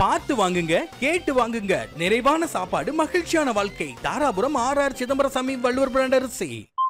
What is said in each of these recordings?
பார்த்து வாங்குங்க கேட்டு வாங்குங்க நிறைவான சாப்பாடு மகிழ்ச்சியான வாழ்க்கை Dharapuram R R Chidambarasamy Valluvar brand அரிசி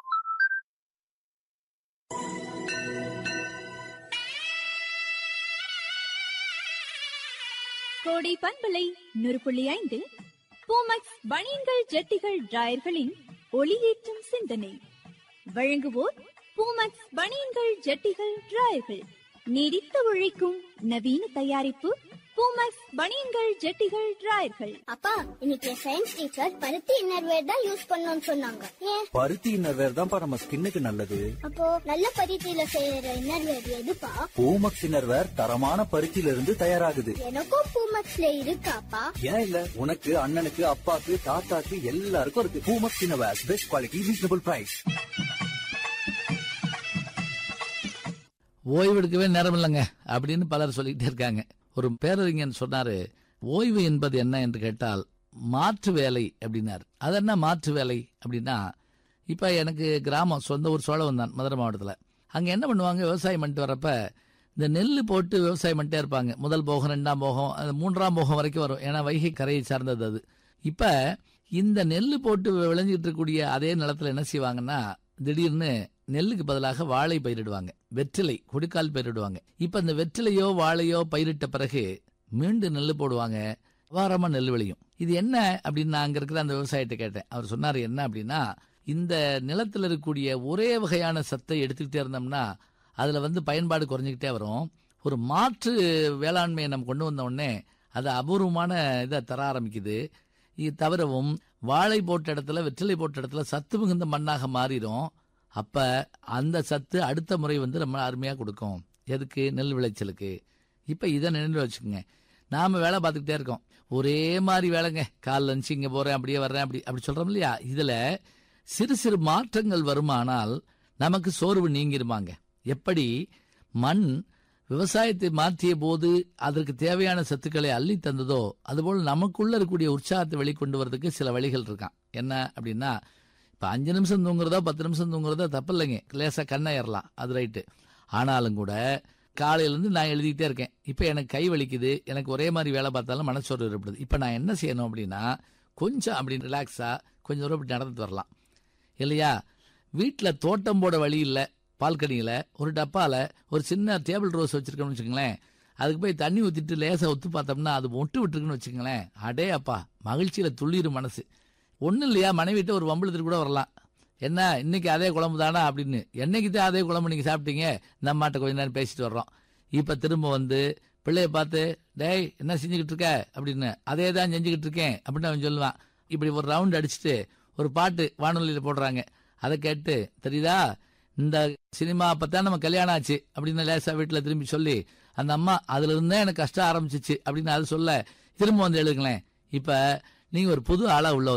கோடை பண்பலை நூறு புள்ளி ஐந்து பூமக்ஸ் பனியன்கள் ஜட்டிகள் டிராயர்களின் ஒளியேற்றும் சிந்தனை வழங்குவோர் பூமக்ஸ் பனியன்கள் ஜட்டிகள் டிராயர்கள் நீடித்து உழைக்கும் நவீன தயாரிப்பு பூமக்ஸ் பனியன்கள் ஜட்டிகள் டிராயர்கள் அப்பா இன்னைக்கு சயின்ஸ் டீச்சர் பருத்தி இன்னர்வேர் தான் யூஸ் பண்ணணும்னு சொன்னாங்க ஏன் பருத்தி இன்னர்வேர் தான்ப்பா நம்ம ஸ்கின்னுக்கு நல்லது அப்போ நல்ல பருத்தியில செய்யற இன்னர்வேர் எதுப்பா பூமக்ஸ் இன்னர்வேர் தரமான பருத்தியில இருந்து தயாராகுது எனக்கும் பூமக்ஸ்ல இருக்காப்பா ஏன் இல்ல உனக்கு அண்ணனுக்கு அப்பாக்கு தாத்தாக்கு எல்லாருக்கும் இருக்கு Poomex innerwear best quality reasonable price ஓய்வெடுக்கவே நேரம் இல்லைங்க அப்படின்னு பலர் சொல்லிக்கிட்டே இருக்காங்க ஒரு பேரறிஞன் சொன்னாரு ஓய்வு என்பது என்ன என்று கேட்டால் மாற்று வேலை அப்படின்னார் அது என்ன மாற்று வேலை அப்படின்னா இப்ப எனக்கு கிராமம் சொந்த ஊர் சோழவன் தான் மதுரை மாவட்டத்தில் அங்க என்ன பண்ணுவாங்க விவசாயம் பண்ணிட்டு வரப்ப இந்த நெல் போட்டு விவசாயம் பண்ணிட்டே இருப்பாங்க முதல் போகம் ரெண்டாம் போகம் அது மூன்றாம் போகம் வரைக்கும் வரும் ஏன்னா வைகை கரையை சார்ந்தது அது இப்ப இந்த நெல் போட்டு விளைஞ்சிட்டு இருக்கக்கூடிய அதே நிலத்துல என்ன செய்வாங்கன்னா திடீர்னு நெல்லுக்கு பதிலாக வாழை பயிரிடுவாங்க வெற்றிலை கொடிக்கால் பயிரிடுவாங்க இப்ப இந்த வெற்றிலையோ வாழையோ பயிரிட்ட பிறகு மீண்டும் நெல் போடுவாங்க வாரமா நெல் விளையும் இது என்ன அப்படின்னு நான் அங்க இருக்கிற அந்த விவசாயிட்ட கேட்டேன் அவர் சொன்னாரு என்ன அப்படின்னா இந்த நிலத்துல இருக்கக்கூடிய ஒரே வகையான சத்தை எடுத்துக்கிட்டே இருந்தோம்னா அதுல வந்து பயன்பாடு குறைஞ்சிக்கிட்டே வரும் ஒரு மாற்று வேளாண்மையை நம்ம கொண்டு வந்த உடனே அது அபூர்வமான இதை தர ஆரம்பிக்குது இது தவிரவும் வாழை போட்ட இடத்துல வெற்றிலை போட்ட இடத்துல சத்து மிகுந்த மண்ணாக மாறிடும் அப்ப அந்த சத்து அடுத்த முறை வந்து நம்ம அருமையா கொடுக்கும் எதுக்கு நெல் விளைச்சலுக்கு இப்ப இதை நினைவு வச்சுக்கோங்க நாம வேலை பார்த்துக்கிட்டே இருக்கோம் ஒரே மாதிரி வேலைங்க கால் லஞ்சு இங்க போறேன் அப்படியே வர்றேன் அப்படி அப்படி சொல்றோம் இல்லையா இதுல சிறு சிறு மாற்றங்கள் வருமானால் நமக்கு சோர்வு நீங்கிருமாங்க எப்படி மண் விவசாயத்தை மாற்றிய போது அதற்கு தேவையான சத்துக்களை அள்ளி தந்ததோ அதுபோல் நமக்குள்ள இருக்கக்கூடிய உற்சாகத்தை வெளிக்கொண்டு வரதுக்கு சில வழிகள் இருக்கான் என்ன அப்படின்னா இப்ப அஞ்சு நிமிஷம் தூங்குறதோ பத்து நிமிஷம் தூங்குறதோ தப்பு இல்லைங்க லேசா கண்ணை ஏறலாம் அது ரைட்டு ஆனாலும் கூட காலையிலேருந்து நான் எழுதிக்கிட்டே இருக்கேன் இப்போ எனக்கு கை வலிக்குது எனக்கு ஒரே மாதிரி வேலை பார்த்தாலும் மனச்சோர்வு ஏற்படுது இப்போ நான் என்ன செய்யணும் அப்படின்னா கொஞ்சம் அப்படி ரிலாக்ஸா கொஞ்சம் தூரம் இப்படி நடந்துட்டு வரலாம் இல்லையா வீட்டில் தோட்டம் போட வழி இல்லை பால்கனியில் ஒரு டப்பாவில் ஒரு சின்ன டேபிள் ரோஸ் வச்சிருக்கோம்னு வச்சுக்கோங்களேன் அதுக்கு போய் தண்ணி ஊற்றிட்டு லேசாக ஒத்து பார்த்தோம்னா அது மொட்டு விட்டுருக்குன்னு வச்சுக்கோங்களேன் அடே அப்பா மகிழ்ச்சியில் துள்ளிரும் மனசு ஒன்றும் இல்லையா மனைவிட்டு ஒரு வம்பளத்துக்கு கூட வரலாம் என்ன இன்னைக்கு அதே குழம்பு தானா அப்படின்னு என்னைக்கு தான் அதே குழம்பு நீங்கள் சாப்பிட்டீங்க நம்மாட்ட கொஞ்ச நேரம் பேசிட்டு வர்றோம் இப்போ திரும்ப வந்து பிள்ளைய பார்த்து டேய் என்ன செஞ்சுக்கிட்டு இருக்க அப்படின்னு அதே தான் செஞ்சுக்கிட்டு இருக்கேன் அப்படின்னு அவன் சொல்லுவான் இப்படி ஒரு ரவுண்ட் அடிச்சுட்டு ஒரு பாட்டு வானொலியில் போடுறாங்க அதை கேட்டு தெரியுதா இந்த சினிமா அப்பதான் நம்ம கல்யாணம் ஆச்சு அப்படின்னு லேசா வீட்டுல திரும்பி சொல்லி அந்த அம்மா அதுல இருந்தே எனக்கு கஷ்டம் ஆரம்பிச்சிச்சு அப்படின்னு அது சொல்ல திரும்ப வந்து எழுதுங்களேன் இப்ப நீங்க ஒரு புது ஆளா உள்ள